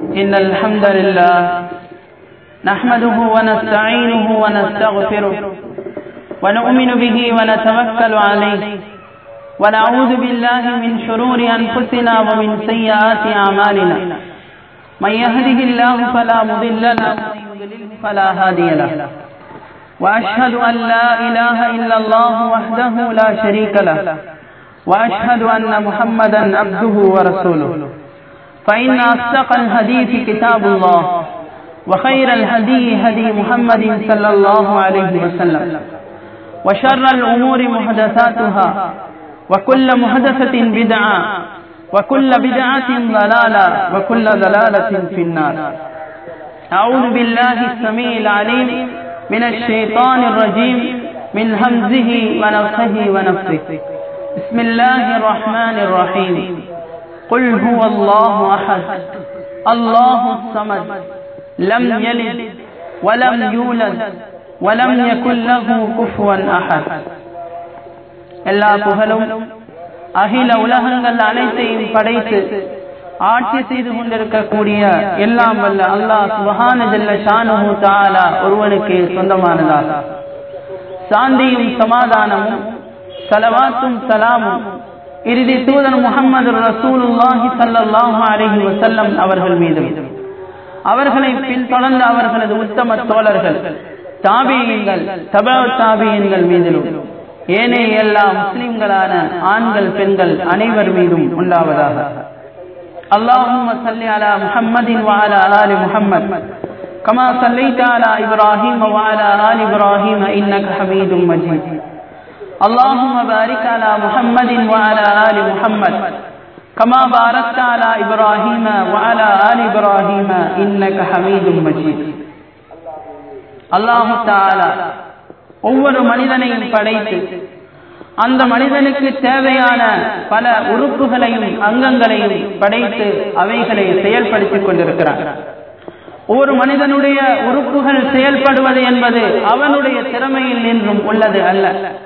إن الحمد لله نحمده ونستعينه ونستغفره ونؤمن به ونتوكل عليه ونعوذ بالله من شرور أنفسنا ومن سيئات أعمالنا من يهده الله فلا مضل له ومن يضلل فلا هادي له وأشهد أن لا إله إلا الله وحده لا شريك له وأشهد أن محمدا عبده ورسوله فإن أصدق الحديث كتاب الله وخير الهدي هدي محمد صلى الله عليه وسلم وشر الأمور محدثاتها وكل محدثة بدعة وكل بدعة ضلالة وكل ضلالة في النار أعوذ بالله السميع العليم من الشيطان الرجيم من همزه ونفخه ونفسه بسم الله الرحمن الرحيم قل هو الله أحد الله الصمد لم يلد ولم يولد ولم يكن له كفوا أحد எல்லா புகழும் அகில உலகங்கள் அனைத்தையும் படைத்து ஆட்சி செய்து கொண்டிருக்கக்கூடிய எல்லாம் வல்ல அல்லாஹ் சுபஹான ஜல்ல ஷானுஹு தஆலா ஒருவனுக்கு சொந்தமானதாக சாந்தியும் சமாதானமும் சலவாத்தும் சலாமும் இறுதி தூதன் முகமது ரசூலுல்லாஹி ஸல்லல்லாஹு அலைஹி வஸல்லம் அவர்கள் மீதும் அவர்களை பின்தொடர்ந்த அவர்களது உத்தம தோழர்கள் தாபியங்கள் தபா தாபியங்கள் மீதிலும் ஏனைய எல்லா முஸ்லிம்களான ஆண்கள் பெண்கள் அனைவர் மீதும் உண்டாவதாக اللهم صل على محمد وعلى آل محمد كما صليت على إبراهيم وعلى آل إبراهيم إنك حميد مجيد اللهم بارك على محمد وعلى آل محمد كما باركت على إبراهيم وعلى آل إبراهيم إنك حميد مجيد الله تعالى ஒவ்வொரு மனிதனையும் படைத்து அந்த மனிதனுக்கு தேவையான பல உறுப்புகளையும் அங்கங்களையும் படைத்து அவைகளை செயல்படுத்திக் கொண்டிருக்கிறார் ஒரு மனிதனுடைய உறுப்புகள் செயல்படுவது என்பது அவனுடைய திறமையில் நின்றும் உள்ளது அல்ல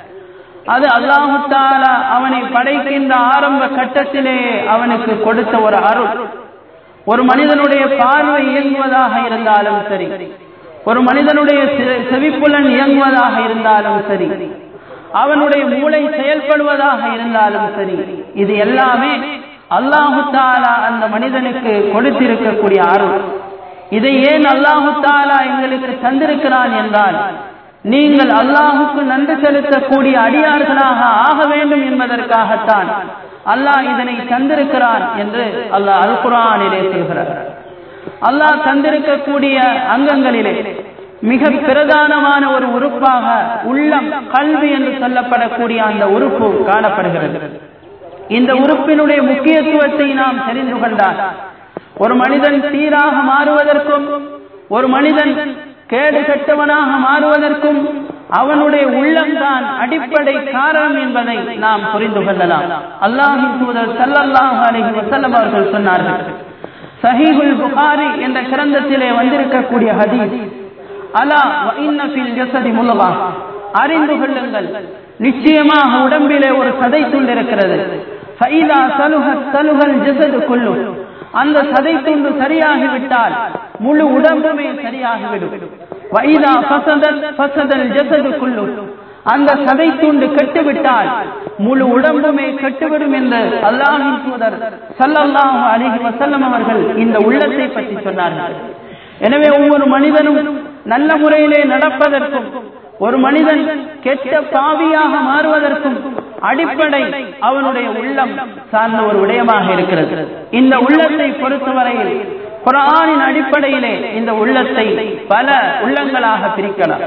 அது அல்லாஹு தாலா அவனை படைக்கின்ற ஆரம்ப கட்டத்திலேயே அவனுக்கு கொடுத்த ஒரு அருள் ஒரு மனிதனுடைய பார்வை இயங்குவதாக இருந்தாலும் சரி ஒரு மனிதனுடைய செவிப்புலன் இயங்குவதாக இருந்தாலும் சரி அவனுடைய மூளை செயல்படுவதாக இருந்தாலும் சரி இது எல்லாமே அல்லாஹு தாலா அந்த மனிதனுக்கு கொடுத்திருக்கக்கூடிய அருள் இதை ஏன் அல்லாஹு தாலா எங்களுக்கு தந்திருக்கிறான் என்றால் நீங்கள் அல்லாஹுக்கு நன்றி செலுத்தக்கூடிய அடியார்களாக ஆக வேண்டும் என்பதற்காகத்தான் அல்லாஹ் இதனை தந்திருக்கிறான் என்று அல்லாஹ் அல் குரானிலே சொல்கிறார் அல்லாஹ் தந்திருக்கக்கூடிய அங்கங்களிலே மிக பிரதானமான ஒரு உறுப்பாக உள்ளம் கல்வி என்று சொல்லப்படக்கூடிய அந்த உறுப்பு காணப்படுகிறது இந்த உறுப்பினுடைய முக்கியத்துவத்தை நாம் தெரிந்து கொண்டால் ஒரு மனிதன் சீராக மாறுவதற்கும் ஒரு மனிதன் கேடு கெட்டவனாக மாறுவதற்கும் அவனுடைய உள்ளம்தான் அடிப்படை காரணம் என்பதை நாம் புரிந்து கொள்ளலாம் அல்லாஹின் தூதர் சல்லல்லாஹு அலைஹி வஸல்லம் அவர்கள் சொன்னார்கள் சஹீஹுல் புகாரி என்ற கிரந்தத்திலே வந்திருக்கக்கூடிய ஹதீஸ் அலா இன்னபில் ஜசதி முல்லவா அறிந்து கொள்ளுங்கள் நிச்சயமாக உடம்பிலே ஒரு சதை துண்டு இருக்கிறது ஃபைதா சலுஹ சலுஹல் ஜசது கொள்ளு அந்த சதை துண்டு சரியாகிவிட்டால் முழு உடம்புமே சரியாகிவிடும் வைதா பசதல் பசதல் ஜசது கொள்ளு அந்த சதை துண்டு கெட்டுவிட்டால் முழு உடம்புமே கெட்டுவிடும் என்று அல்லாஹின் தூதர் சல்லல்லாஹு அலைஹி வஸல்லம் அவர்கள் இந்த உள்ளத்தை பற்றி சொன்னார்கள் எனவே ஒவ்வொரு மனிதனும் நல்ல முறையிலே நடப்பதற்கும் ஒரு மனிதன் கெட்ட பாவியாக மாறுவதற்கும் அடிப்படை அவனுடைய உள்ளம் சார்ந்த ஒரு விடயமாக இருக்கிறது இந்த உள்ளத்தை பொறுத்தவரையில் குரானின் அடிப்படையிலே இந்த உள்ளத்தை பல உள்ளங்களாக பிரிக்கலாம்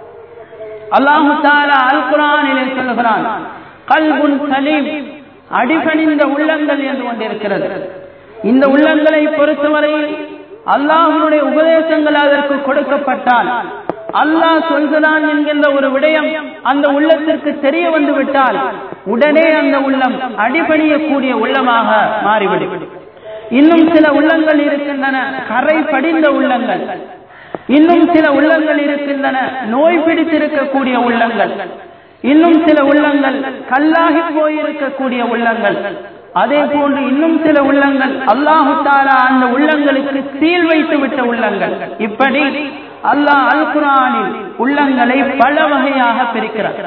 அல்லாஹு தாலா அல் குரானிலே சொல்லுகிறான் கல்புன் சலீம் அடிபணிந்த உள்ளங்கள் என்று கொண்டிருக்கிறது இந்த உள்ளங்களை பொறுத்தவரையில் அல்லாஹனுடைய உபதேசங்கள் அதற்கு கொடுக்கப்பட்டால் அல்லாஹ் சொல்கிறான் என்கின்ற ஒரு விடயம் அந்த உள்ளத்திற்கு தெரிய வந்து விட்டால் உடனே அந்த உள்ளம் அடிபணியக்கூடிய உள்ளமாக மாறிவிடும் இன்னும் சில உள்ளங்கள் இருக்கின்றன கரை படிந்த உள்ளங்கள் இன்னும் சில உள்ளங்கள் இருக்கின்றன நோய் பிடித்திருக்கக்கூடிய உள்ளங்கள் இன்னும் சில உள்ளங்கள் கல்லாகி போயிருக்கக்கூடிய உள்ளங்கள் அதே போன்று இன்னும் சில உள்ளங்கள் அல்லாஹு தாலா அந்த உள்ளங்களுக்கு சீல் வைத்து விட்ட உள்ளங்கள் இப்படி அல்லாஹ் அல் குரானில் உள்ளங்களை பல வகையாக பிரிக்கிறார்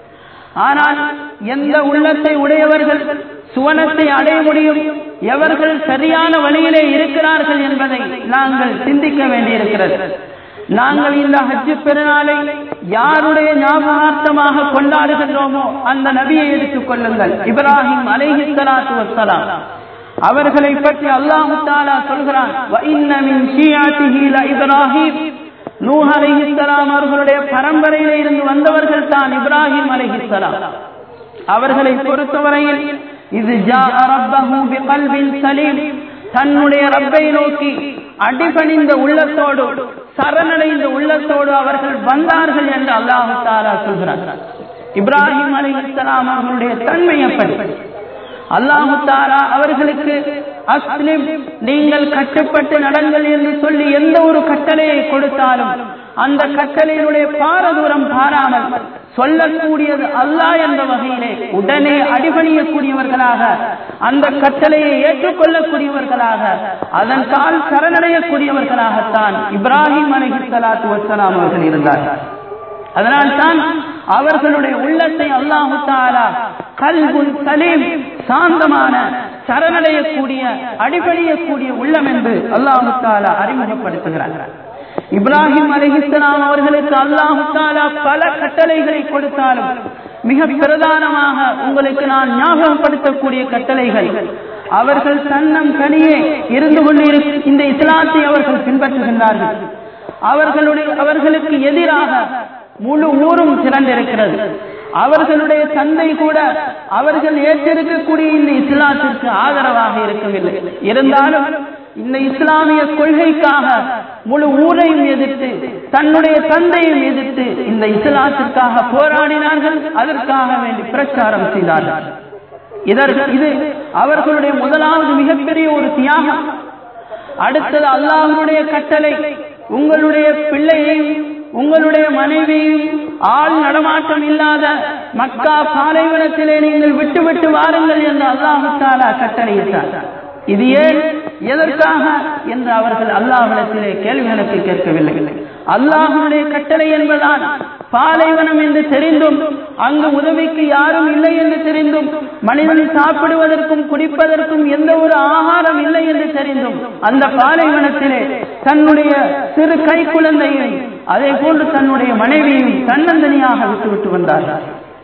ஆனால் எந்த உள்ளத்தை உடையவர்கள் சுவனத்தை அடைய முடியும் எவர்கள் சரியான வழியிலே இருக்கிறார்கள் என்பதை நாங்கள் சிந்திக்க வேண்டியிருக்கிறது நாங்கள் இந்த ஹஜ்ஜு பெருநாளை யாருடைய ஞாபகார்த்தமாக கொண்டாடுகின்றோமோ அந்த நபியை எடுத்துக் கொள்ளுங்கள் இப்ராஹிம் அலைஹி ஸலாத்து வஸ்ஸலாம் அவர்களை பற்றி அல்லாஹு தஆலா சொல்கிறான் வ இன்ன மின் ஷியாத்திஹி ல இப்ராஹிம் நூஹ் அலைஹிஸ்ஸலாம் அவர்களுடைய பரம்பரையிலே இருந்து வந்தவர்கள் தான் இப்ராஹிம் அலைஹிஸ்ஸலாம் அவர்களை பொறுத்தவரையில் இது ஜா ரப்பஹு பிகல்பின் சலீம் தன்னுடைய ரப்பை நோக்கி அடிபணிந்த உள்ளத்தோடு சரணடைந்த உள்ளத்தோடு அவர்கள் வந்தார்கள் என்று அல்லாஹு தாலா சொல்கிறார் இப்ராஹிம் அலைஹிஸ்ஸலாம் அவர்களுடைய தன்மை எப்படி அல்லாஹு தாலா அவர்களுக்கு அஸ்லிம் நீங்கள் கட்டுப்பட்டு நடங்கள் என்று சொல்லி எந்த ஒரு கட்டளையை கொடுத்தாலும் அந்த கட்டளையினுடைய பாரதூரம் பாராமல் சொல்லக்கூடியது அல்லாஹ் என்ற வகையிலே உடனே அடிபணியக்கூடியவர்களாக அந்த கட்டளையை ஏற்றுக்கொள்ளக்கூடியவர்களாக அதன் கால் சரணடையக்கூடியவர்களாகத்தான் இப்ராஹிம் அலஹி சலாத்து வசலாம் அவர்கள் இருந்தார்கள் அதனால் தான் அவர்களுடைய உள்ளத்தை அல்லாஹு தாலா கல்குன் சலீம் சாந்தமான சரணடையக்கூடிய அடிபணியக்கூடிய உள்ளம் என்று அல்லாஹு தாலா அறிமுகப்படுத்துகிறார் இப்ராஹிம் அலிஹிஸ்லாம் அவர்களுக்கு அல்லாஹு தாலா பல கட்டளைகளை கொடுத்தாலும் மிக பிரதானமாக உங்களுக்கு நான் ஞாபகப்படுத்தக்கூடிய கட்டளைகள் அவர்கள் தன்னம் தனியே இருந்து கொண்டு இந்த இஸ்லாத்தை அவர்கள் பின்பற்றுகின்றார்கள் அவர்களுடைய அவர்களுக்கு எதிராக முழு ஊரும் திரண்டிருக்கிறது அவர்களுடைய தந்தை கூட அவர்கள் ஏற்றிருக்கக்கூடிய இந்த இஸ்லாத்திற்கு ஆதரவாக இருக்கவில்லை இருந்தாலும் இந்த இஸ்லாமிய கொள்கைக்காக முழு ஊரையும் எதிர்த்து தன்னுடைய தந்தையும் எதிர்த்து இந்த இஸ்லாத்திற்காக போராடினார்கள் அதற்காக வேண்டி பிரச்சாரம் செய்தார்கள் இதற்கு இது அவர்களுடைய முதலாவது மிகப்பெரிய ஒரு தியாகம் அடுத்தது அல்லாஹனுடைய கட்டளை உங்களுடைய பிள்ளையையும் உங்களுடைய மனைவியும் ஆள் நடமாட்டம் இல்லாத மக்கா பாலைவனத்திலே நீங்கள் விட்டு விட்டு வாருங்கள் என்று அல்லாஹு தாலா கட்டளையிட்டார் இது ஏன் எதற்காக என்று அவர்கள் அல்லாஹிடத்திலே கேள்விகளுக்கு கேட்கவில்லை அல்லாஹனுடைய கட்டளை என்பதால் பாலைவனம் என்று தெரிந்தும் அங்கு உதவிக்கு யாரும் இல்லை என்று தெரிந்தும் மனிதன் சாப்பிடுவதற்கும் குடிப்பதற்கும் எந்த ஒரு ஆகாரம் இல்லை என்று தெரிந்தும் அந்த பாலைவனத்திலே தன்னுடைய சிறு கை குழந்தையை அதே போன்று தன்னுடைய மனைவியும் தன்னந்தனியாக விட்டுவிட்டு வந்தார்கள்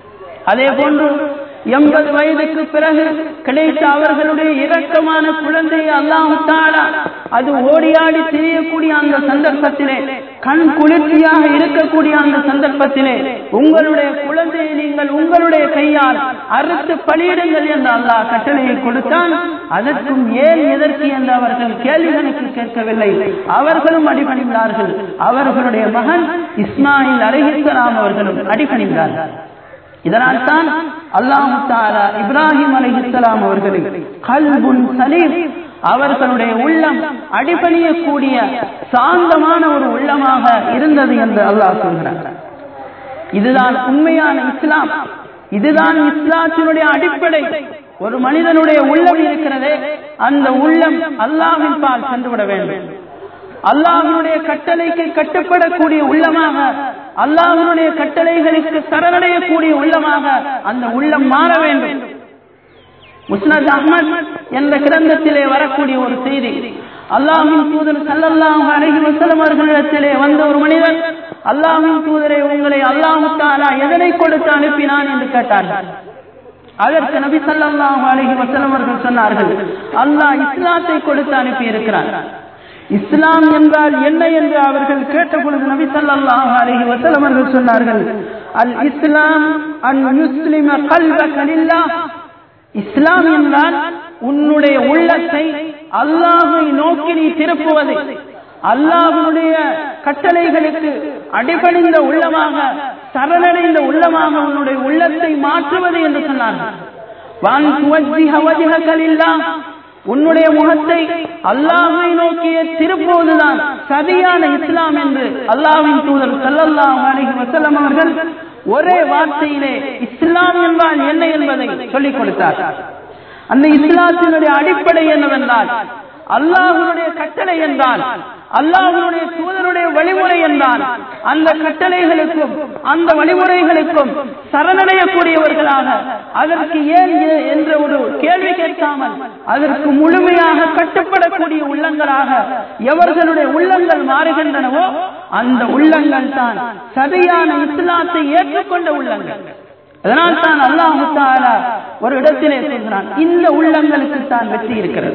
அதே போன்று எண்பது வயதுக்கு பிறகு கிடைத்த அவர்களுடைய இரக்கமான குழந்தையை அல்லாஹு தாலா அது ஓடியாடி திரியக்கூடிய அந்த சந்தர்ப்பத்திலே கண் குளிர்ச்சியாக இருக்கக்கூடிய அந்த சந்தர்ப்பத்திலே உங்களுடைய குழந்தையை நீங்கள் உங்களுடைய கையால் அறுத்து பலியிடுங்கள் என்று அல்லாஹ் கட்டளையை கொடுத்தான் அதற்கும் ஏன் எதற்கு என்று அவர்கள் கேள்விகளுக்கு கேட்கவில்லை அவர்களும் அடிபணிந்தார்கள் அவர்களுடைய மகன் இஸ்மாயில் அலிஹிஸ்லாம் அவர்களும் அடிபணிந்தார்கள் இதனால் தான் அல்லாஹு தாலா இப்ராஹிம் அலிஹிஸ்லாம் அவர்களை கல்புன் சலீம் அவர்களுடைய உள்ளம் அடிபணியக்கூடிய சாந்தமான ஒரு உள்ளமாக இருந்தது என்று அல்லாஹ் சொல்கிறார் இதுதான் உண்மையான இஸ்லாம் இதுதான் இஸ்லாத்தினுடைய அடிப்படை ஒரு மனிதனுடைய உள்ளம் இருக்கிறதே அந்த உள்ளம் அல்லாஹின் பால் சென்றுவிட வேண்டும் அல்லாஹனுடைய கட்டளைக்கு கட்டுப்படக்கூடிய உள்ளமாக அல்லாஹனுடைய கட்டளைகளுக்கு சரணடையக்கூடிய உள்ளமாக அந்த உள்ளம் மாற வேண்டும் முஸ்னத் அஹ்மத் என்ற கிரந்தத்திலே வரக்கூடிய ஒரு செய்தி அல்லாஹின் தூதர் சல்லல்லாஹு அலைஹி வஸல்லம் அவர்களிடத்திலே வந்த ஒரு மனிதர் அல்லாஹின் தூதரை உங்களை அல்லாஹு தஆலா எதனை கொடுத்து அனுப்பினான் என்று கேட்டார்கள் அதற்கு நபி ஸல்லல்லாஹு அலைஹி வஸல்லம் அவர்கள் சொன்னார்கள் அல்லாஹ் இஸ்லாத்தை கொடுத்து அனுப்பி இருக்கிறார் இஸ்லாம் என்றால் என்ன என்று அவர்கள் கேட்ட பொழுது நபி ஸல்லல்லாஹு அலைஹி வஸல்லம் அவர்கள் சொன்னார்கள் அல் இஸ்லாம் அன் யுஸ்லிம கல்பக லில்லாஹ் இஸ்லாம் என்றால் உன்னுடைய உள்ளத்தை அல்லாஹை நோக்கி நீ திருப்புவது அல்லாஹனுடைய கட்டளைகளுக்கு அடிபணிந்த உள்ளமாக சரணடைந்த உள்ளமாக உன்னுடைய உள்ளத்தை மாற்றுவது என்று சொன்னார்கள் வான் துவஜ்ஜிஹ வஜ்ஹக லில்லாஹ் உன்னுடைய முகத்தை அல்லாஹை நோக்கிய திருப்புவதுதான் சரியான இஸ்லாம் என்று அல்லாஹ்வின் தூதர் ஸல்லல்லாஹு அலைஹி வஸல்லம் அவர்கள் ஒரே வார்த்தையிலே இஸ்லாம் என்றால் என்ன என்பதை சொல்லிக் கொடுத்தார் அந்த இஸ்லாத்தினுடைய அடிப்படை என்னவென்றால் அல்லாஹுடைய கட்டளை என்றால் அல்லாஹுடைய தூதருடைய வழிமுறை என்றால் அந்த கட்டளைகளுக்கும் அந்த வழிமுறைகளுக்கும் சரணடையக்கூடியவர்களாக அதற்கு ஏன் ஏ- என்ற ஒரு கேள்வி கேட்காமல் அதற்கு முழுமையாக கட்டுப்படக்கூடிய உள்ளங்களாக எவர்களுடைய உள்ளங்கள் மாறுகின்றனவோ அந்த உள்ளங்கள் தான் சரியான இஸ்லாத்தை ஏற்றுக்கொண்ட உள்ளங்கள் அதனால் தான் அல்லாஹு தாலா ஒரு இடத்திலே சொல்கிறான் இந்த உள்ளங்களுக்கு தான் வெற்றி இருக்கிறது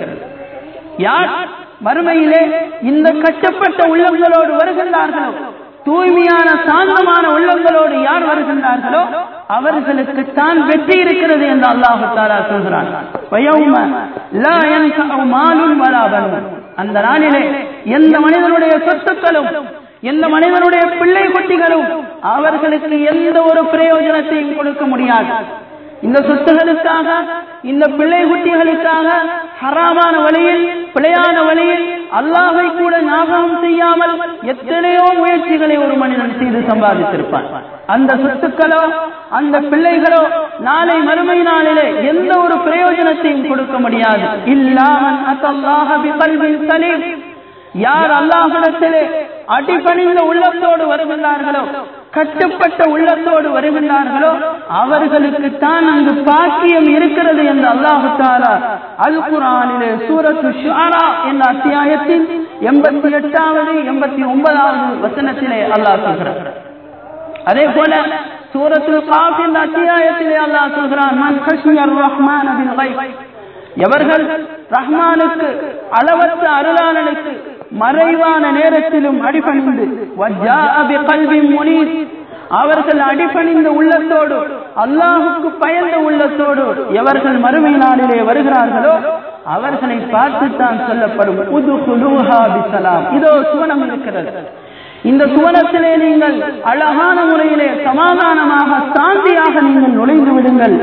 யார் மறுமையிலே இந்த கட்டப்பட்ட உள்ளங்களோடு வருகின்றார்களோ தூய்மையான சாந்தமான உள்ளங்களோடு யார் வருகின்றார்களோ அவர்களுக்கு தான் வெற்றி இருக்கிறது என்று அல்லாஹு தாலா சொல்கிறான் வயௌம லா யன்ஃபஉ மாலுன் வலா பனூன். அந்த நாளிலே எந்த மனிதனுடைய சொத்துக்களும் எந்த மனிதனுடைய பிள்ளை குட்டிகளும் அவர்களுக்கு எந்த ஒரு பிரயோஜனத்தையும் கொடுக்க முடியாது இந்த சொத்துகளுக்காக இந்த பிள்ளை குட்டிகளுக்காக ஹராமான வழியில் பிழையான வழியில் அல்லாஹை கூட ஞாபகம் செய்யாமல் எத்தனையோ முயற்சிகளை ஒரு மனிதன் செய்து சம்பாதித்திருப்பான் அந்த சொத்துக்களோ அந்த பிள்ளைகளோ நாளை மறுமை நாளிலே எந்த ஒரு பிரயோஜனத்தையும் கொடுக்க முடியாது இல்லாமல் அத்தல்லாஹ பிகல்பின் சலீம் யார் அல்லாஹிடத்திலே அடிபணிந்த உள்ளத்தோடு வருகின்றார்களோ கட்டுப்பட்ட உள்ளத்தோடு வருகின்றார்களோ அவர்களுக்கு தான் அங்கு பாக்கியம் இருக்கிறது என்று அல்லாஹு தாலா அல் குரானிலே சூரத்து ஷுஆரா என்ற அத்தியாயத்தில் எண்பத்தி எட்டாவது எண்பத்தி ஒன்பதாவது வசனத்திலே அல்லாஹ் சொல்கிறார் அதே போல சூரத்துல் காஃப் என்ற அத்தியாயத்திலே அல்லாஹ் சொல்கிறான் மன் கஷ்மியர் ரஹ்மான் பில் கைப் எவர்கள் ரஹ்மானுக்கு அளவற்ற அருளாளனுக்கு மறைவான நேரத்திலும் அடிபணிந்து வஜ்ஜாஅ பிகல்பின் முனீர் அவர்கள் அடிபணிந்த உள்ளத்தோடு அல்லாஹுக்கு பயந்த உள்ளத்தோடு எவர்கள் மறுமை நாளிலே வருகிறார்களோ அவர்களை பார்த்துத்தான் சொல்லப்படும் உதுகுலூஹா பிஸலாம் இதோ சுவனம் இருக்கிறது இந்த சுவனத்திலே நீங்கள் அழகான முறையிலே சமாதானமாக சாந்தியாக நீங்கள் நுழைந்து விடுங்கள்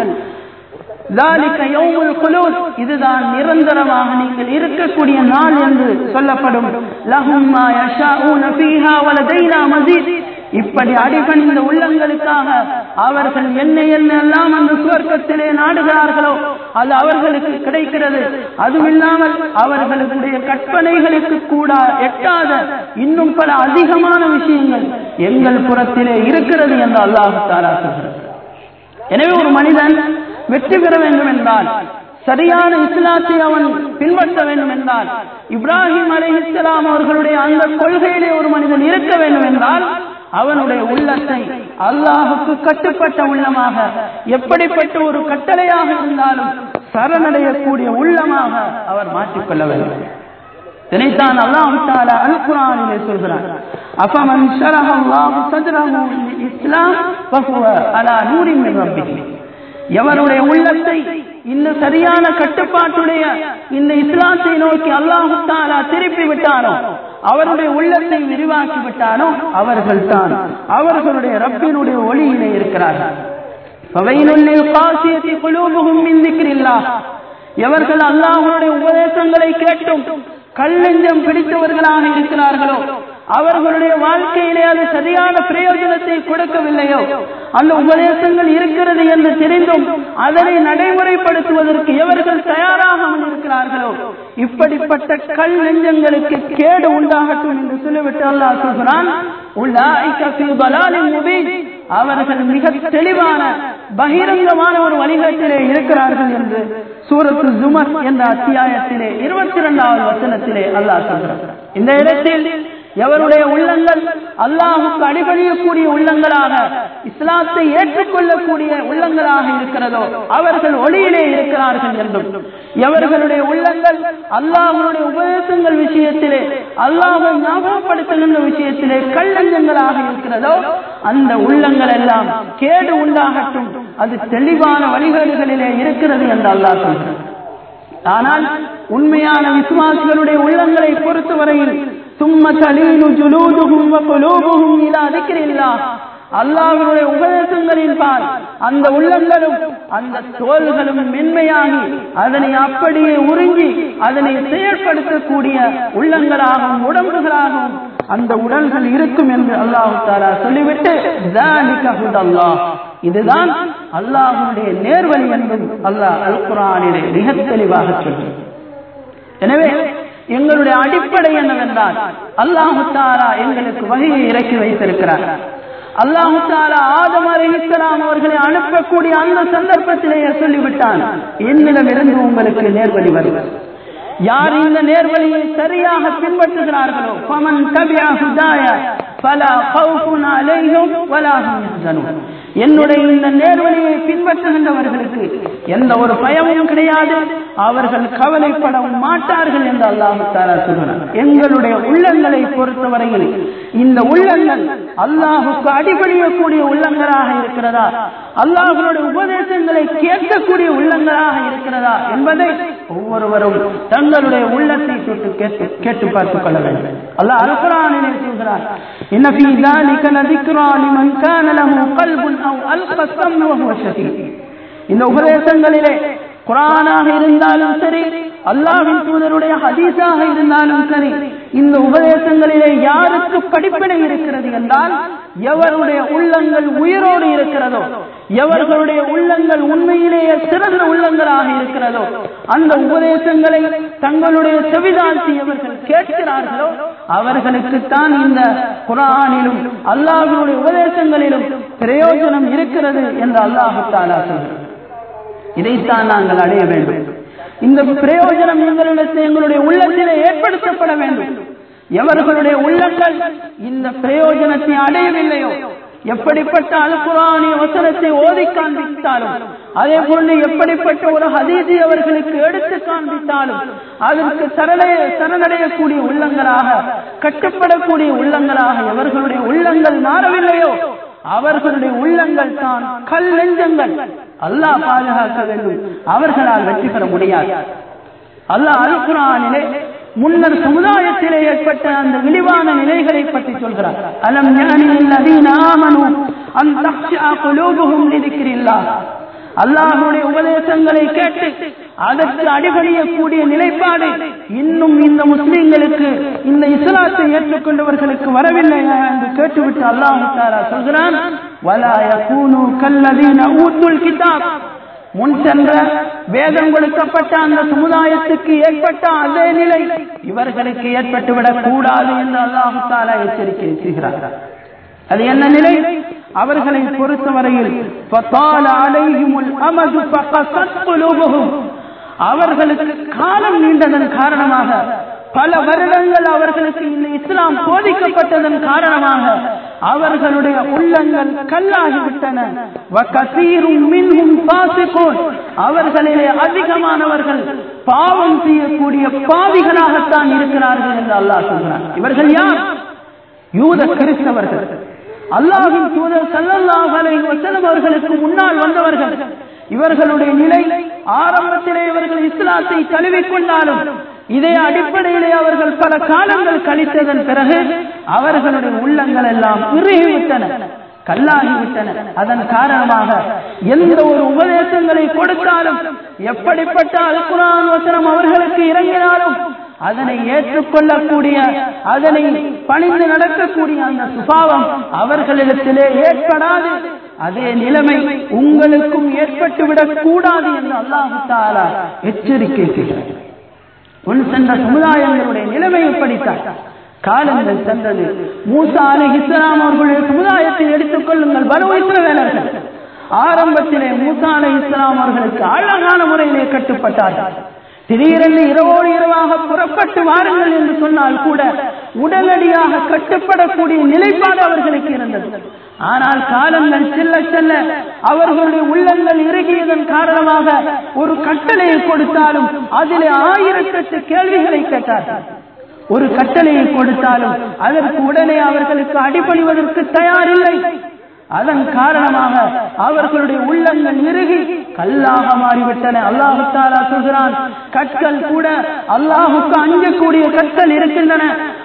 ذَلِكَ يَوْمُ الْخُلُودِ இதுதான் நிரந்தரமாக நீங்கள் இருக்கக்கூடிய நாள் என்று சொல்லப்படும் லஹும் மா யஷாஊன ஃபீஹா வலதைனா மஸீத் இப்படி அடிபணிந்த உள்ளங்களுக்காக அவர்கள் என்ன என்ன எல்லாம் அந்த சுவர்க்கத்திலே நாடுகிறார்களோ அது அவர்களுக்கு கிடைக்கிறது அதுவில்லாமல் அவர்களுடைய கற்பனைகளுக்கு கூட எட்டாத இன்னும் பல அதிகமான விஷயங்கள் எங்கள் புறத்திலே இருக்கிறது என்று அல்லாஹு தாலா சொல்கிறார் எனவே ஒரு மனிதன் வெற்றி பெற வேண்டும் என்றால் சரியான இஸ்லாத்தை அவன் பின்பற்ற வேண்டும் என்றால் இப்ராஹிம் அலைஹிஸ்ஸலாம் அவர்களுடைய அந்த கொள்கையிலே ஒரு மனிதன் இருக்க வேண்டும் என்றால் அவனுடைய உள்ளத்தை அல்லாஹுக்கு கட்டுப்பட்ட உள்ளமாக எப்படிப்பட்ட ஒரு கட்டளையாக இருந்தாலும் சரணடையக்கூடிய உள்ளமாக அவர் மாற்றிக்கொள்ள வேண்டும் இதைத்தான் அல்லாஹ் தஆலா அல் குர்ஆனிலே சொல்கிறார் அஃபமன் ஷரஹ அல்லாஹு சத்ரஹு இஸ்லாம் ஃபஹுவ அலா நூரின் மின் ரப்பிஹி எவருடைய உள்ளத்தை இந்த சரியான கட்டுப்பாட்டுடைய இந்த இஸ்லாத்தை நோக்கி அல்லாஹு தாலா திருப்பி விட்டானோ அவருடைய உள்ளத்தை விரிவாக்கி விட்டானோ அவர்கள் தான் அவர்களுடைய ரப்பினுடைய ஒளியிலே இருக்கிறார்கள் فَوَيْلٌ لِلْقَاسِيَةِ قُلُوبُهُم مِّن ذِكْرِ اللَّهِ எவர்கள் அல்லாஹ்வுடைய உபதேசங்களை கேட்டும் கல்லெஞ்சம் பிடித்தவர்களாக இருக்கிறார்களோ அவர்களுடைய வாழ்க்கையிலே அது சரியான பிரயோஜனத்தை கொடுக்கவில்லையோ அந்த உபதேசங்கள் இருக்கிறது என்று தெரிந்தும் அதனை நடைமுறைப்படுத்துவதற்கு எவர்கள் தயாராகாமல் இருக்கிறார்களோ இப்படிப்பட்ட கல் நெஞ்சங்களுக்கு கேடு உண்டாகட்டும் என்று சொல்லிவிட்டு அல்லாஹ் சொல்கிறான் உலாய்க ஃபீ பலாலின் முபீன் அவர்கள் மிக தெளிவான பகிரங்கமான ஒரு வழிகாட்டிலே இருக்கிறார்கள் என்று சூரத்து ஜுமர் என்ற அத்தியாயத்திலே இருபத்தி இரண்டாவது வசனத்திலே அல்லாஹ் சொல்கிறார் இந்த இடத்தில் எவருடைய உள்ளங்கள் அல்லாஹுக்கு அடிபணியக்கூடிய உள்ளங்களாக இஸ்லாத்தை ஏற்றுக்கொள்ளக்கூடிய உள்ளங்களாக இருக்கிறதோ அவர்கள் ஒளியிலே இருக்கிறார்கள் என்றும் எவர்களுடைய உள்ளங்கள் அல்லாஹனுடைய உபதேசங்கள் விஷயத்திலே அல்லாஹை ஞாபகப்படுத்துகின்ற விஷயத்திலே கல்லஞ்சங்களாக இருக்கிறதோ அந்த உள்ளங்கள் எல்லாம் கேடு உண்டாகட்டும் அது தெளிவான வழிகேடுகளிலே இருக்கிறது என்று அல்லாஹ் சொல்கிறார் ஆனால் உண்மையான விசுவாசிகளுடைய உள்ளங்களை பொறுத்தவரையில் சும்ம தலீனு ஜுலூதுஹும் வ குலூபுஹும் இலா திக்ரில்லாஹ் அல்லாஹ்வுடைய உபதேசங்களின் பால் அந்த உள்ளங்களும் அந்த தோள்களும் மென்மையாகி அதனை அப்படியே உறிஞ்சி அதனை செயல்படுத்தக்கூடிய உள்ளங்களாகவும் உடம்புகளாகவும் அந்த உடல்கள் இருக்கும் என்று அல்லாஹு தாலா சொல்லிவிட்டு அல்லாஹ் இதுதான் அல்லாஹுடைய நேர்வழி என்றும் அல்லாஹ் அல் குரானிலே மிக தெளிவாக சொல்கிறார் எனவே எங்களுடைய அடிப்படை என்னவென்றால் அல்லாஹு தாலா எங்களுக்கு வகையை இறக்கி வைத்திருக்கிறார் அல்லாஹு தாலா ஆதம் அலைஹிஸ்ஸலாம் அவர்களை அனுப்பக்கூடிய அந்த சந்தர்ப்பத்திலேயே சொல்லிவிட்டான் என்னிடமிருந்து உங்களுக்கு நேர்வழி வருவது யார் இந்த நேர்வழியை சரியாக பின்பற்றுகிறார்களோ பமன் தபியா ஹுதாய ஃபலா கௌஃபுன் அலைஹிம் வலா ஹும் யஹ்சனூன் என்னுடைய இந்த நேர்வழியை பின்பற்றுகின்றவர்களுக்கு எந்த ஒரு பயமும் கிடையாது அவர்கள் கவலைப்படவும் மாட்டார்கள் என்று அல்லாஹு தாலா சொல்கிறார் எங்களுடைய உள்ளங்களை பொறுத்தவரையில் இந்த உள்ளங்கள் அல்லாஹுக்கு அடிபணியக்கூடிய உள்ளங்களாக இருக்கிறதா அல்லாஹுடைய உபதேசங்களை கேட்கக்கூடிய உள்ளங்களாக இருக்கிறதா என்பதை ஒவ்வொருவரும் தங்களுடைய உள்ளத்தை தொட்டு கேட்டு கேட்டு பார்த்துக் கொள்ள வேண்டும் அல்லாஹ் அல்குரானிலே சொல்கிறார் இன்ன ஃபீ ذلك لذكرى لمن كان له قلب او القى السمع وهو شهيد இந்த உபதேசங்களிலே குரானாக இருந்தாலும் சரி அல்லாஹின் தூதருடைய ஹதீஸாக இருந்தாலும் சரி இந்த உபதேசங்களிலே யாருக்கு படிப்பினை இருக்கிறது என்றால் எவருடைய உள்ளங்கள் உயிரோடு இருக்கிறதோ எவர்களுடைய உள்ளங்கள் உண்மையிலேயே சிறந்த உள்ளங்களாக இருக்கிறதோ அந்த உபதேசங்களை தங்களுடைய செவிதாழ்த்தி எவர்கள் கேட்கிறார்களோ அவர்களுக்குத்தான் இந்த குரானிலும் அல்லாஹினுடைய உபதேசங்களிலும் பிரயோஜனம் இருக்கிறது என்று அல்லாஹு தாலா சொல்கிறார் இதைத்தான் நாங்கள் அடைய வேண்டும் இந்த பிரயோஜனம் எங்களிடத்தில் எங்களுடைய உள்ளத்திலே ஏற்படுத்தப்பட வேண்டும் எவர்களுடைய உள்ளங்கள் இந்த பிரயோஜனத்தை அடையவில்லையோ எப்படிப்பட்ட அல்குரானிய வசனத்தை ஓதி காண்பித்தாலும் அதே போன்று எப்படிப்பட்ட ஒரு ஹதீதி அவர்களுக்கு எடுத்து காண்பித்தாலும் அதற்கு சரணடைய சரணடையக்கூடிய உள்ளங்களாக கட்டுப்படக்கூடிய உள்ளங்களாக எவர்களுடைய உள்ளங்கள் மாறவில்லையோ அவர்களுடைய உள்ளங்கள் தான் கல் நெஞ்சங்கள் அல்லாஹ் பாதுகாக்க வேண்டும் அவர்களால் வெற்றி பெற முடியாது அல்லாஹ் அல்குரானிலே முன்னர் சமுதாயத்திலே ஏற்பட்ட அந்த இழிவான நிலைகளை பற்றி சொல்கிறார் அலம் ஞானில் அதீனாமனு அந்த குலூபுகும் நிதிக்கிறில்லா அல்லாஹுடைய உபதேசங்களை கேட்டு அதற்கு அடிபணியக்கூடிய நிலைப்பாடு இன்னும் இந்த முஸ்லிம்களுக்கு இந்த இஸ்லாத்தை ஏற்றுக்கொண்டவர்களுக்கு வரவில்லை என்று கேட்டுவிட்டு அல்லாஹு தாரா சொல்கிறான் வலா யகூனு கல்லதீன ஊத்துல் கிதாப் முன் சென்ற வேதம் கொடுக்கப்பட்ட அந்த சமுதாயத்துக்கு ஏற்பட்ட அதே நிலை இவர்களுக்கு ஏற்பட்டுவிடக் கூடாது என்று அல்லாஹு தாலா எச்சரிக்கை செய்கிறார் அது என்ன நிலை அவர்களை பொறுத்தவரையில் அவர்களுக்கு காலம் நீண்டதன் காரணமாக பல வருடங்கள் அவர்களுக்கு இந்த இஸ்லாம் போதிக்கப்பட்டதன் காரணமாக அவர்களுடைய உள்ளங்கள் கல்லாகிவிட்டன அவர்களிலே அதிகமானவர்கள் பாவம் செய்யக்கூடிய பாவிகளாகத்தான் இருக்கிறார்கள் என்று அல்லாஹ் சொல்கிறார் இவர்கள் யார் யூத கிறிஸ்தவர்கள் அல்லாஹின் தூதர் சல்லல்லாஹு அலைஹி வஸல்லம் அவர்களுக்கு முன்னால் வந்தவர்கள் இவர்களுடைய நிலை ஆரம்பத்திலே இவர்கள் இஸ்லாத்தை தழுவிக்கொண்டாலும் இதே அடிப்படையிலே அவர்கள் பல காலங்கள் கழித்ததன் பிறகு அவர்களுடைய உள்ளங்கள் எல்லாம் இறுகிவிட்டன கல்லாகிவிட்டன அதன் காரணமாக எந்த ஒரு உபதேசங்களை கொடுத்தாலும் எப்படிப்பட்ட அல்குரான் வசனம் அவர்களுக்கு இறங்கினாலும் அதனை ஏற்றுக்கொள்ளக்கூடிய அதனை பணிந்து நடக்கக்கூடிய அந்த சுபாவம் அவர்களிடத்திலே ஏற்படாது அதே நிலைமை உங்களுக்கும் ஏற்பட்டுவிடக் கூடாது என்று அல்லாஹு தாலா எச்சரிக்கை செய்கிறார் முன் சென்ற சமுதாயங்களுடைய நிலைமை எப்படித்தான் காலங்கள் சென்றது மூசா அலி இஸ்லாம் அவர்களுடைய சமுதாயத்தை எடுத்துக் கொள்ளுங்கள் பலு இஸ்ரவேலர்கள் ஆரம்பத்திலே மூசா அலி இஸ்லாம் அவர்களுக்கு அழகான முறையிலே கட்டுப்பட்டார்கள் திடீரென்று இரவோடு இரவாக புறப்பட்டு வாருங்கள் என்று சொன்னால் கூட உடனடியாக கட்டுப்படக்கூடிய நிலைப்பாடு அவர்களுக்கு இருந்தது ஆனால் காலங்கள் செல்ல செல்ல அவர்களுடைய உள்ளங்கள் இறுகியதன் காரணமாக ஒரு கட்டளையை கொடுத்தாலும் அதிலே ஆயிரத்தெட்டு கேள்விகளை கேட்டார்கள் ஒரு கட்டளையை கொடுத்தாலும் அதற்கு உடனே அவர்களுக்கு அடிபணிவதற்கு தயாரில்லை அதன் காரணமாக அவர்களுடைய உள்ளங்கள் இறுகி கல்லாக மாறிவிட்டன அல்லாஹு தாலா சொல்கிறான் கற்கள் கூட அல்லாஹுக்கு அஞ்சக்கூடிய கற்கள் இருக்கின்றன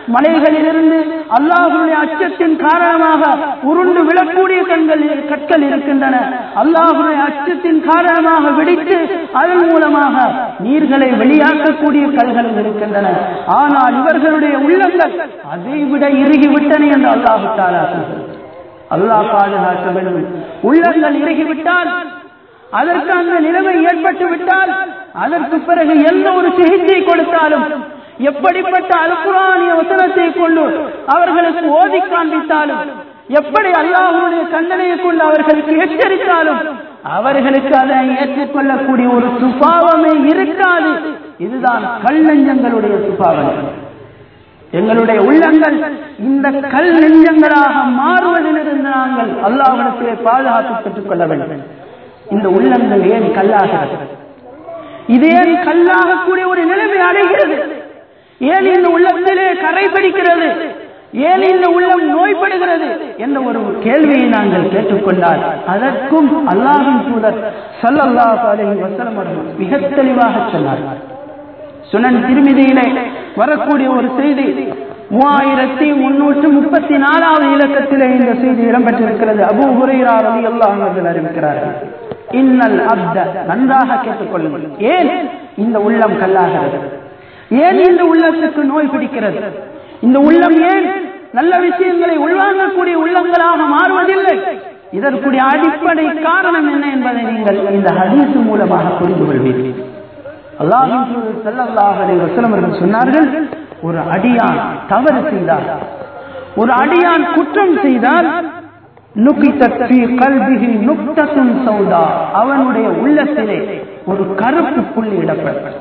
மலைகளிலிருந்து அல்லாஹுடைய அச்சத்தின் காரணமாக உருண்டு விழக்கூடிய கண்கள் கற்கள் இருக்கின்றன அல்லாஹுடைய அச்சத்தின் காரணமாக வெடித்து அதன் மூலமாக நீர்களை வெளியாக்கக்கூடிய கல்களும் இருக்கின்றன ஆனால் இவர்களுடைய உள்ளங்கள் அதை விட இறுகிவிட்டன என்று அல்லாஹு தாலா சொல்கிறது அல்லாஹ் பாதுகாக்க வேண்டும் உள்ளங்கள் இறுகிவிட்டால் அதற்கு அந்த நிலைமை ஏற்பட்டு விட்டால் அதற்கு பிறகு எந்த ஒரு சிகிச்சை கொடுத்தாலும் எப்படிப்பட்ட அல்குரானிய வசனத்தை கொண்டு அவர்களுக்கு ஓதி காண்பித்தாலும் எப்படி அல்லாஹுடைய கண்டனையை கொண்டு அவர்களுக்கு எச்சரித்தாலும் அவர்களுக்கு அதை ஏற்றுக்கொள்ளக்கூடிய ஒரு சுபாவமே இருக்காது இதுதான் கல் நெஞ்சங்களுடைய சுபாவம் எங்களுடைய உள்ளங்கள் இந்த கல் நெஞ்சங்களாக மாறுவதிலிருந்து நாங்கள் அல்லாஹிடத்திலே பாதுகாத்து பெற்றுக் கொள்ள வேண்டும் இந்த உள்ளங்கள் ஏன் கல்லாகிறது இது ஏன் கல்லாகக்கூடிய ஒரு நிலைமை அடைகிறது ஏன் இந்த உள்ளத்திலே கரை பிடிக்கிறது ஏன் இந்த உள்ளம் நோய்படுகிறது என்ற ஒரு கேள்வியை நாங்கள் கேட்டுக்கொண்டால் அதற்கும் அல்லாஹின் தூதர் சல்லல்லாஹு அலைஹி வஸல்லம் அவர்கள் மிக தெளிவாக சொன்னார்கள் சுனன் திருமிதியிலே வரக்கூடிய ஒரு செய்தி மூவாயிரத்தி முன்னூற்று முப்பத்தி நாலாவது இலக்கத்திலே இந்த செய்தி இடம்பெற்றிருக்கிறது அபு ஹுரைரா ரவி அல்லாஹ் அவர்கள் அறிவிக்கிறார்கள் இன்னல் அப்த நன்றாக கேட்டுக்கொள்ளுங்கள் ஏன் இந்த உள்ளம் கல்லாகிறது ஏன் இந்த உள்ளத்துக்கு நோய் பிடிக்கிறது இந்த உள்ளம் ஏன் நல்ல விஷயங்களை உள்வாங்கக்கூடிய உள்ளங்களாக மாறுவதில்லை இதற்குரிய அடிப்படை காரணம் என்ன என்பதை நீங்கள் இந்த ஹதீஸ் மூலமாக புரிந்து கொள்வீர்கள் அல்லாஹின் தூதர் ஸல்லல்லாஹு அலைஹி வஸல்லம் அவர்கள் சொன்னார்கள் ஒரு அடியான் தவறு செய்தார் ஒரு அடியான் குற்றம் செய்தால் நுக்கித்தத் ஃபீ கல்பிஹி நுக்தத்துன் சௌதா அவனுடைய உள்ளத்திலே ஒரு கருப்பு புள்ளி இடப்படும்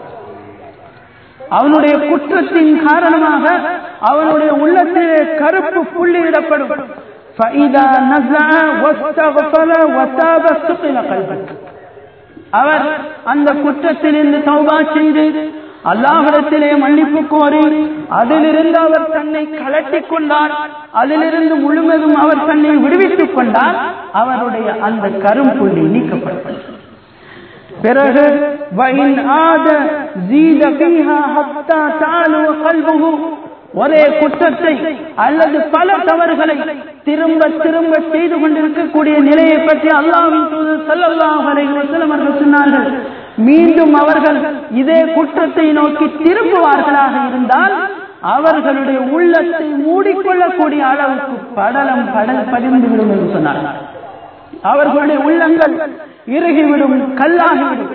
அவனுடைய குற்றத்தின் காரணமாக அவனுடைய உள்ளத்திலே கருப்பு புள்ளி இடப்படும் فَإِذَا نَزَعَ وَاسْتَغْفَرَ وَتَابَ سُقِلَ قَلْبَهُ அவர் அந்த குற்றத்திலிருந்து தௌபா செய்து அல்லாஹிடத்திலே மன்னிப்பு கோரி அதிலிருந்து அவர் தன்னை கலட்டிக் கொண்டார் அதிலிருந்து முழுவதும் அவர் தன்னை விடுவித்துக் கொண்டார் அவருடைய அந்த கரும்புள்ளி நீக்கப்பட்டது பிறகு وَإِنْ عَادَ زِيدَ فِيهَا حَتَّى تَعْلُوَ قَلْبُهُ ஒரே குற்றத்தை அல்லது பல தவறுகளை திரும்ப திரும்ப செய்து கொண்டிருக்கக்கூடிய நிலையை பற்றி அல்லாவின் தூதர் ஸல்லல்லாஹு அலைஹி வஸல்லம் அவர்கள் சொன்னார்கள் மீண்டும் அவர்கள் இதே குற்றத்தை நோக்கி திரும்புவார்களாக இருந்தால் அவர்களுடைய உள்ளத்தை மூடிக்கொள்ளக்கூடிய அளவுக்கு படலம் படல் பதிந்துவிடும் என்று சொன்னார்கள் அவர்களுடைய உள்ளங்கள் இறுகிவிடும் கல்லாகிவிடும்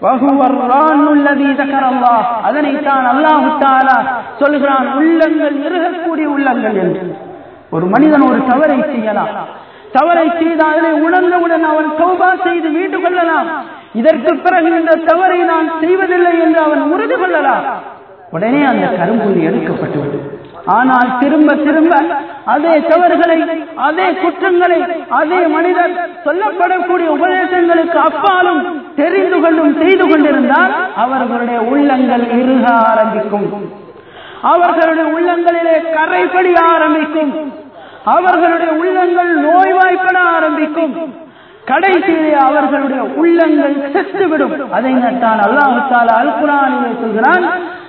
அதனைத்தான் அல்லாஹு தாலா சொல்கிறான் உள்ளங்கள் இறுகக்கூடிய உள்ளங்கள் என்று ஒரு மனிதன் ஒரு தவறை செய்யலாம் தவறை செய்து அதனை உணர்ந்தவுடன் அவன் தௌபா செய்து மீண்டு கொள்ளலாம் இதற்கு பிறகு இந்த தவறை நான் செய்வதில்லை என்று அவன் உறுதி கொள்ளலாம் உடனே அந்த கரும்புள்ளி எடுக்கப்பட்டுவிடும் ஆனால் திரும்ப திரும்ப அதே தவறுகளை அதே குற்றங்களை அதே மனிதர் சொல்லப்படக்கூடிய உபதேசங்களுக்கு அப்பாலும் தெரிந்து கொண்டும் செய்து கொண்டிருந்தால் அவர்களுடைய உள்ளங்கள் இறுக ஆரம்பிக்கும் அவர்களுடைய உள்ளங்களிலே கரைப்படி ஆரம்பிக்கும் அவர்களுடைய உள்ளங்கள் நோய்வாய்ப்பட ஆரம்பிக்கும் கடைசியிலே அவர்களுடைய உள்ளங்கள் செத்துவிடும் அதை நட்டான் அல்லாஹு தாலா அல் குரானிலே சொல்கிறான்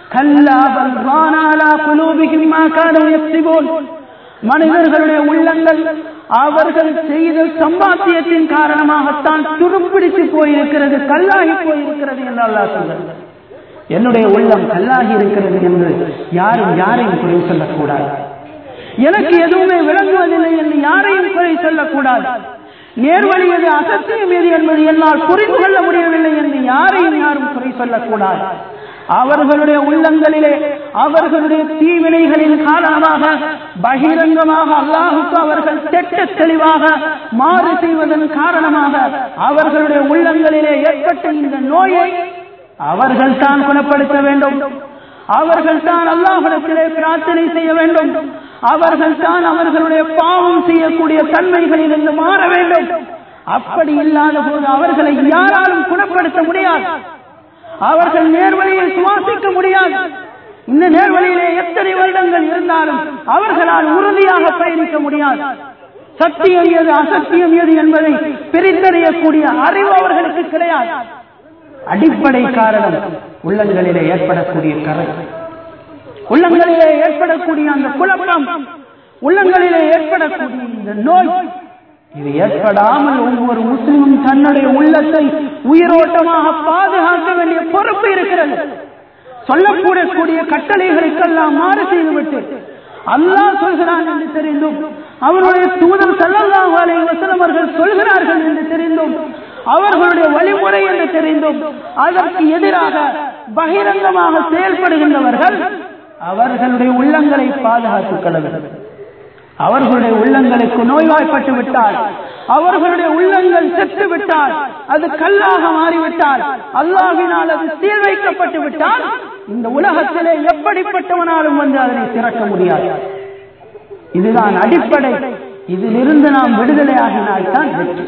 மனிதர்களுடைய உள்ளங்கள் அவர்கள் செய்த சம்பாத்தியத்தின் காரணமாகத்தான் துருப்பிடித்து போயிருக்கிறது கல்லாகி போயிருக்கிறது என்று அல்லா சொல்கிறது என்னுடைய உள்ளம் கல்லாகி இருக்கிறது என்று யாரும் யாரையும் குறை சொல்லக்கூடாது எனக்கு எதுவுமே விளங்குவதில்லை என்று யாரையும் குறை சொல்லக்கூடாது நேர்வழி எது அசத்தியம் எது என்பது என்னால் புரிந்து கொள்ள முடியவில்லை என்று யாரையும் யாரும் குறை சொல்லக்கூடாது அவர்களுடைய உள்ளங்களிலே அவர்களுடைய தீவினைகளின் காரணமாக பகிரங்கமாக அல்லாஹுக்கு அவர்கள் தெட்ட தெளிவாக மாறு செய்வதன் காரணமாக அவர்களுடைய உள்ளங்களிலே ஏற்பட்ட இந்த நோயை அவர்கள் தான் குணப்படுத்த வேண்டும் அவர்கள் தான் அல்லாஹிடத்திலே பிரார்த்தனை செய்ய வேண்டும் அவர்கள் தான் அவர்களுடைய பாவம் செய்யக்கூடிய தன்மைகளில் இருந்து மாற வேண்டும் அப்படி இல்லாத போது அவர்களை யாராலும் குணப்படுத்த முடியாது அவர்கள் நேர்வழியை சுவாசிக்க முடியாது இந்த நேர்வழியிலே எத்தனை வருடங்கள் இருந்தாலும் அவர்களால் உறுதியாக பயணிக்க முடியாது சத்தியம் எது அசத்தியம் எது என்பதை பிரித்தறியக்கூடிய அறிவு அவர்களுக்கு கிடையாது அடிப்படை காரணம் உள்ளங்களிலே ஏற்படக்கூடிய கரை உள்ளங்களிலே ஏற்படக்கூடிய அந்த குழப்பம் உள்ளங்களிலே ஏற்படக்கூடிய இந்த நோய் இது ஏற்படாமல் ஒவ்வொரு முஸ்லிமும் தன்னுடைய உள்ளத்தை உயிரோட்டமாக பாதுகாக்க வேண்டிய பொறுப்பு இருக்கிறது சொல்லக்கூடக்கூடிய கட்டளைகளுக்கெல்லாம் மாறு செய்துவிட்டு அல்லாஹ் சொல்கிறான் என்று தெரிந்தும் அவருடைய தூதர் சல்லல்லாஹு அலைஹி வஸல்லம் அவர்கள் சொல்கிறார்கள் என்று தெரிந்தும் அவர்களுடைய வழிமுறை என்று தெரிந்தும் அதற்கு எதிராக பகிரங்கமாக செயல்படுகின்றவர்கள் அவர்களுடைய உள்ளங்களை பாதுகாத்துக் கொள்ள வேண்டும் அவர்களுடைய உள்ளங்களுக்கு நோய்வாய்ப்பட்டு விட்டால் அவர்களுடைய உள்ளங்கள் செத்து விட்டால் அது கல்லாக மாறிவிட்டால் அல்லாஹினால் அது சீல் வைக்கப்பட்டு விட்டால் இந்த உலகத்திலே எப்படிப்பட்டவனாலும் வந்து அதனை திறக்க முடியாது இதுதான் அடிப்படை இதிலிருந்து நாம் விடுதலையாகினால் தான் வெற்றி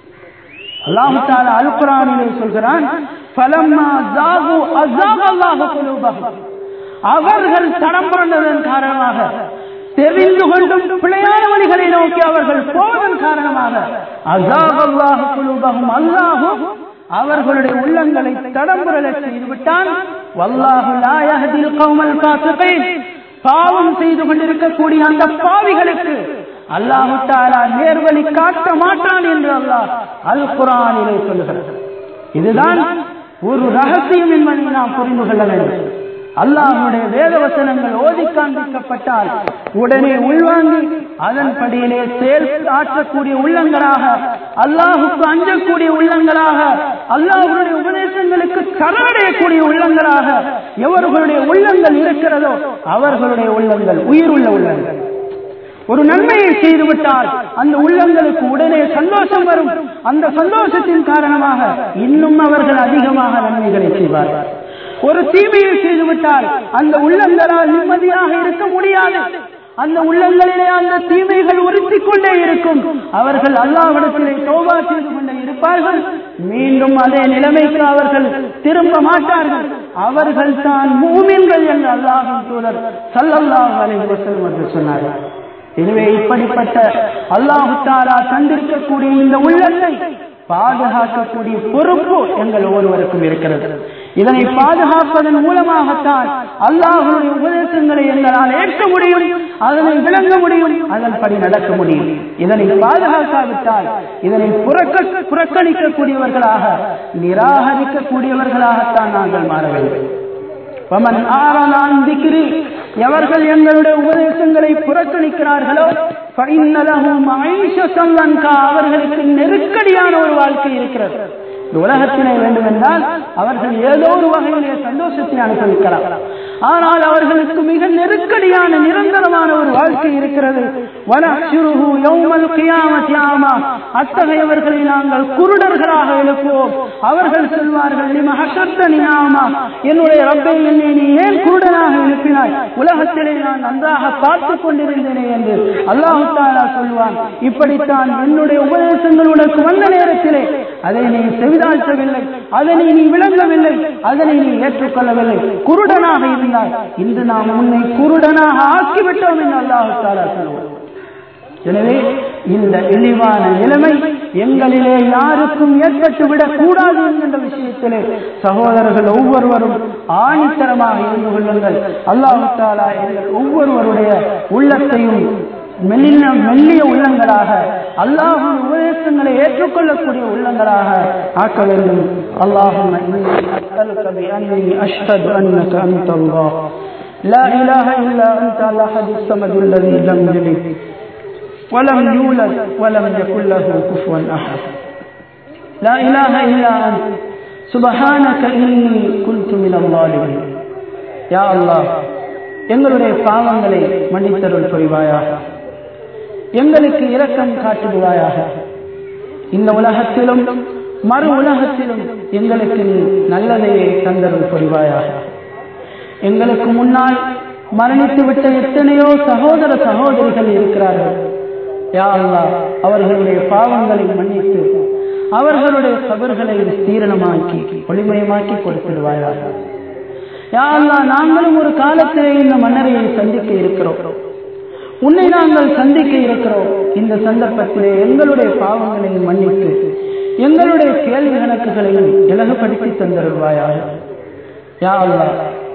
அல்லாஹு தாலா அல் குரானிலே சொல்கிறான் ஃபலம்மா ஜாகு அஸாக அல்லாஹு குலூபஹும் அவர்கள் தடம் புரண்டதன் காரணமாக தெரிந்து கொண்டும் பிழையான வழிகளை நோக்கி அவர்கள் போவதன் காரணமாக அஸாக அல்லாஹு குலூபஹும் அல்லாஹு அவர்களுடைய உள்ளங்களை தடம்புரலச் செய்து விட்டான் வல்லாஹு லா யஹ்தில் கௌமல் ஃபாசிகீன் பாவம் செய்து கொண்டிருக்கக்கூடிய அந்த பாவிகளுக்கு அல்லாஹு தாலா நேர்வழி காட்ட மாட்டான் என்று அல்லாஹ் அல் குரானிலே சொல்லுகிறது இதுதான் ஒரு ரகசியம் என்பதை நாம் புரிந்து கொள்ள வேண்டும் அல்லாஹுடைய வேத வசனங்கள் ஓதி காண்பிக்கப்பட்டால் உடனே உள்வாங்கி அதன்படியிலே செயல் ஆற்றக்கூடிய உள்ளங்களாக அல்லாஹுக்கு அஞ்சக்கூடிய உள்ளங்களாக அல்லாஹுடைய உபதேசங்களுக்கு கரவடையக்கூடிய உள்ளங்களாக எவர்களுடைய உள்ளங்கள் இருக்கிறதோ அவர்களுடைய உள்ளங்கள் உயிர் உள்ள உள்ளங்கள் ஒரு நன்மையை செய்துவிட்டால் அந்த உள்ளங்களுக்கு உடனே சந்தோஷம் வரும் அந்த சந்தோஷத்தின் காரணமாக இன்னும் அவர்கள் அதிகமாக நன்மைகளை செய்வார்கள் ஒரு தீமையை செய்துவிட்டால் அந்த உள்ளங்களால் நிம்மதியாக இருக்க முடியாது அந்த உள்ளங்களிலே அந்த தீமைகள் உறுத்திக் கொண்டே இருக்கும் அவர்கள் அல்லாவிடத்திலே தோபா செய்து கொண்டே இருப்பார்கள் மீண்டும் அதே நிலைமைக்கு அவர்கள் திரும்ப மாட்டார்கள் அவர்கள் தான் மூமின்கள் என்று அல்லாஹின் தூதர் சல்லல்லாஹு அலைஹி வஸல்லம் என்று சொன்னார்கள் எனவே இப்படிப்பட்ட அல்லாஹு தாலா தந்திருக்கக்கூடிய இந்த உள்ளத்தை பாதுகாக்கக்கூடிய பொறுப்பு எங்கள் ஒவ்வொருவருக்கும் இருக்கிறது இதனை பாதுகாப்பதன் மூலமாகத்தான் அல்லாஹுடைய உபதேசங்களை எங்களால் ஏற்க முடியும் அதனை விளங்க முடியும் அதன்படி நடக்க முடியும் இதனை பாதுகாக்காவிட்டால் இதனை புறக்க புறக்கணிக்கக்கூடியவர்களாக நிராகரிக்கக்கூடியவர்களாகத்தான் நாங்கள் மாற வேண்டும் வமன் ஆரலான் திக்ரி எவர்கள் எங்களுடைய உபதேசங்களை புறக்கணிக்கிறார்களோ அவர்களுக்கு நெருக்கடியான ஒரு வாழ்க்கை இருக்கிறது இந்த உலகத்திலே வேண்டும் என்றால் அவர்கள் ஏதோ ஒரு வகையிலே சந்தோஷத்தை அனுபவிக்கலாம் ஆனால் அவர்களுக்கு மிக நெருக்கடியான நிரந்தரமான ஒரு வாழ்க்கை இருக்கிறது அத்தகையவர்களை நாங்கள் குருடர்களாக எழுப்புவோம் அவர்கள் சொல்வார்கள் என்னுடைய ரப்பை என்னை நீ ஏன் குருடனாக எழுப்பினாய் உலகத்திலே நான் நன்றாக பார்த்து கொண்டிருந்தேனே என்று அல்லாஹு தாலா சொல்வான் இப்படித்தான் என்னுடைய உபதேசங்கள் உனக்கு வந்த நேரத்திலே அதை நீ செவிதாழ்த்தவில்லை அதனை நீ விளங்கவில்லை அதனை நீ ஏற்றுக்கொள்ளவில்லை குருடனாக இருந்தால் இன்று நாம் உன்னை குருடனாக ஆக்கிவிட்டோம் என்று அல்லாஹு தாலா சொல்லுவோம் எனவே இந்த இழிவான நிலைமை எங்களிலே யாருக்கும் ஏற்பட்டு விடக் கூடாது என்கின்ற விஷயத்திலே சகோதரர்கள் ஒவ்வொருவரும் ஆணித்தரமாக இருந்து கொள்ளுங்கள் அல்லாஹு தாலா எங்கள் ஒவ்வொருவருடைய உள்ளத்தையும் மெல்லின மெல்லிய உள்ளங்களாக அல்லாஹும் உபதேசங்களை ஏற்றுக்கொள்ளக்கூடிய உள்ளங்களாக ஆக்க வேண்டும் அல்லாஹும் أشهد أنك أنت الله لا إله إلا أنت الأحد الصمد الذي لم يلد ولم يولد ولم يكن له كفوا أحد لا إله إلا أنت سبحانك إني كنت من الظالمين يا الله எங்களுடைய பாவங்களை மன்னித்தருள் புரிவாயாக எங்களுக்கு இரக்கம் காட்டுவாயாக இந்த உலகத்திலும் மறு உலகத்திலும் எங்களுக்கு நீ நல்லதையே தந்தருள் புரிவாயாக எங்களுக்கு முன்னால் மரணித்து விட்ட எத்தனையோ சகோதர சகோதரிகள் இருக்கிறார்கள் யா அல்லா அவர்களுடைய பாவங்களை மன்னித்து அவர்களுடைய கபர்களை ஸ்தீரணமாக்கி ஒளிமயமாக்கி கொடுத்துடுவாயாக யா அல்லா நாங்களும் ஒரு காலத்திலே இந்த மன்னரையை சந்திக்க இருக்கிறோம் உன்னை நாங்கள் சந்திக்க இருக்கிறோம் இந்த சந்தர்ப்பத்திலே எங்களுடைய பாவங்களையும் மன்னித்து எங்களுடைய கேள்வி கணக்குகளையும் இலகுபடுத்தி தந்தருள்வாயாக யா அல்லா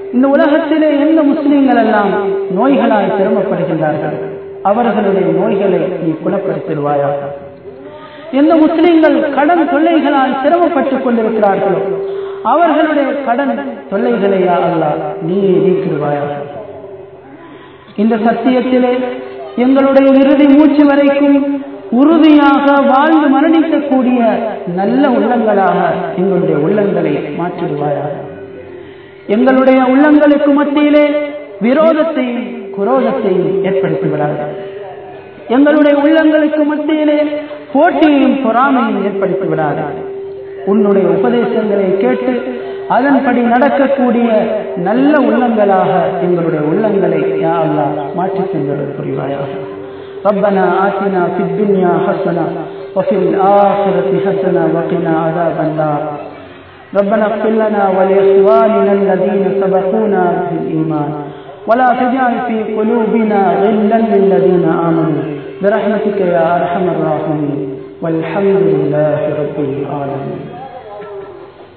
இந்த உலகத்திலே எந்த முஸ்லிம்கள் எல்லாம் நோய்களால் சிரமப்படுகின்றார்கள் அவர்களுடைய நோய்களை நீ குணப்படுத்திடுவாயா எந்த முஸ்லிம்கள் கடன் தொல்லைகளால் சிரமப்பட்டுக் கொண்டிருக்கிறார்களோ அவர்களுடைய கடன் தொல்லைகளையா அல்லா நீயே நீக்கிடுவாயா இந்த சத்தியத்திலே எங்களுடைய இறுதி மூச்சு வரைக்கும் உறுதியாக வாழ்ந்து மரணிக்கக்கூடிய நல்ல உள்ளங்களாக எங்களுடைய உள்ளங்களை மாற்றிடுவாயாக எங்களுடைய உள்ளங்களுக்கு மத்தியிலே விரோதத்தையும் குரோதத்தையும் ஏற்படுத்தி விடார்கள் எங்களுடைய உள்ளங்களுக்கு மத்தியிலே போட்டியையும் பொறாமையும் ஏற்படுத்தி விடார்கள் உன்னுடைய உபதேசங்களை கேட்டு அதன்படி நடக்கக்கூடிய நல்ல உள்ளங்களாக எங்களுடைய உள்ளங்களை யா அல்லா மாற்றி செல்வது புரிவாயாக ربنا آتنا في الدنيا حسنة وفي الآخرة حسنة وقنا عذاب النار ربنا اغفر لنا ولإخواننا الذين سبقونا بالإيمان ولا تجعل في قلوبنا غلا للذين آمنوا برحمتك يا أرحم الراحمين والحمد لله رب العالمين